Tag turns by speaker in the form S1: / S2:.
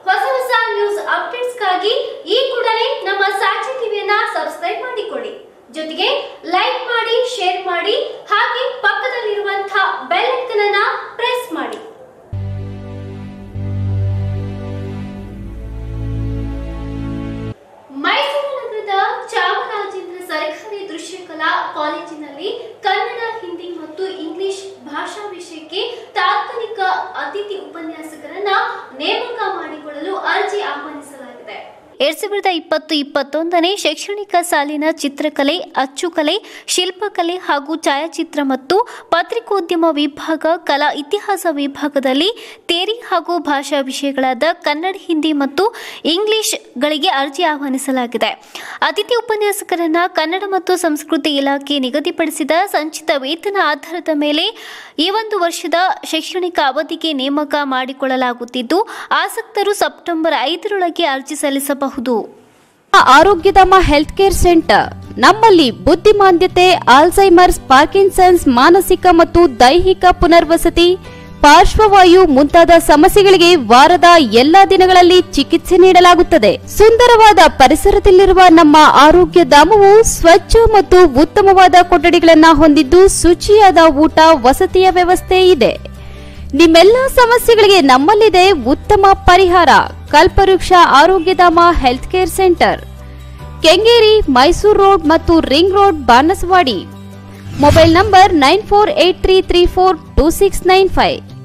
S1: ಹೊಸ ಹೊಸ ನ್ಯೂಸ್ ಅಪ್ಡೇಟ್ಸ್ಗಾಗಿ ಈ ಕೂಡಲೇ ನಮ್ಮ ಸಾಕ್ಷಿ ಟಿವಿಯನ್ನ ಸಬ್ಸ್ಕ್ರೈಬ್ ಮಾಡಿಕೊಳ್ಳಿ ಜೊತೆಗೆ ಲೈಕ್ ಮಾಡಿ ಶೇರ್ ಮಾಡಿ ಹಾಗೆ ಪಕ್ಕದಲ್ಲಿರುವಂತಹ ಬೆಲ್ ಐಕನ್ ಅನ್ನ ಪ್ರೆಸ್ ಮಾಡಿ ಮೈಸೂರು ನಗರದ ಚಾಮರಾಜೇಂದ್ರ ಸರ್ಕಾರಿ ದೃಶ್ಯಕಲಾ ಕಾಲೇಜಿನಲ್ಲಿ ಕನ್ನಡ ಹಿಂದಿ ಮತ್ತು ಇಂಗ್ಲಿಷ್ ಭಾಷಾ ವಿಷಯಕ್ಕೆ ತಾತ್ಕಾಲಿಕ ಅತಿಥಿ ಉಪನ್ಯಾಸಕರನ್ನ ನೇಮಕ ಮಾಡಿಕೊಳ್ಳಲು ಅರ್ಜಿ ಆಹ್ವಾನಿಸಲಾಗಿದೆ ಎರಡ್ ಸಾವಿರದ ಇಪ್ಪತ್ತು ಇಪ್ಪತ್ತೊಂದನೇ ಶೈಕ್ಷಣಿಕ ಸಾಲಿನ ಚಿತ್ರಕಲೆ ಅಚ್ಚುಕಲೆ ಶಿಲ್ಪಕಲೆ ಹಾಗೂ ಛಾಯಾಚಿತ್ರ ಮತ್ತು ಪತ್ರಿಕೋದ್ಯಮ ವಿಭಾಗ ಕಲಾ ಇತಿಹಾಸ ವಿಭಾಗದಲ್ಲಿ ತೇರಿ ಹಾಗೂ ಭಾಷಾ ವಿಷಯಗಳಾದ ಕನ್ನಡ ಹಿಂದಿ ಮತ್ತು ಇಂಗ್ಲಿಷ್ಗಳಿಗೆ ಅರ್ಜಿ ಆಹ್ವಾನಿಸಲಾಗಿದೆ ಅತಿಥಿ ಉಪನ್ಯಾಸಕರನ್ನ ಕನ್ನಡ ಮತ್ತು ಸಂಸ್ಕೃತಿ ಇಲಾಖೆ ನಿಗದಿಪಡಿಸಿದ ಸಂಚಿತ ವೇತನ ಆಧಾರದ ಮೇಲೆ ಈ ಒಂದು ವರ್ಷದ ಶೈಕ್ಷಣಿಕ ಅವಧಿಗೆ ನೇಮಕ ಮಾಡಿಕೊಳ್ಳಲಾಗುತ್ತಿದ್ದು ಆಸಕ್ತರು ಸೆಪ್ಟೆಂಬರ್ ಐದರೊಳಗೆ ಅರ್ಜಿ ಸಲ್ಲಿಸಬಹುದು
S2: ಆರೋಗ್ಯಧಾಮ ಹೆಲ್ತ್ ಕೇರ್ ಸೆಂಟರ್ ನಮ್ಮಲ್ಲಿ ಬುದ್ಧಿಮಾಂದ್ಯತೆ ಆಲ್ಝೈಮರ್ಸ್ ಪಾರ್ಕಿನ್ಸನ್ಸ್ ಮಾನಸಿಕ ಮತ್ತು ದೈಹಿಕ ಪುನರ್ವಸತಿ ಪಾರ್ಶ್ವವಾಯು ಮುಂತಾದ ಸಮಸ್ಯೆಗಳಿಗೆ ವಾರದ ಎಲ್ಲಾ ದಿನಗಳಲ್ಲಿ ಚಿಕಿತ್ಸೆ ನೀಡಲಾಗುತ್ತದೆ ಸುಂದರವಾದ ಪರಿಸರದಲ್ಲಿರುವ ನಮ್ಮ ಆರೋಗ್ಯ ಧಾಮವು ಸ್ವಚ್ಛ ಮತ್ತು ಉತ್ತಮವಾದ ಕೊಠಡಿಗಳನ್ನ ಹೊಂದಿದ್ದು ಶುಚಿಯಾದ ಊಟ ವಸತಿಯ ವ್ಯವಸ್ಥೆ ಇದೆ ನಿಮ್ಮೆಲ್ಲ ಸಮಸ್ಯೆಗಳಿಗೆ ನಮ್ಮಲ್ಲಿದೆ ಉತ್ತಮ ಪರಿಹಾರ Kalpavriksha Arogyadhama health care centre Kengeri Mysuru road ಮತ್ತು ring road Banaswadi mobile number nine four eight three three four two six nine five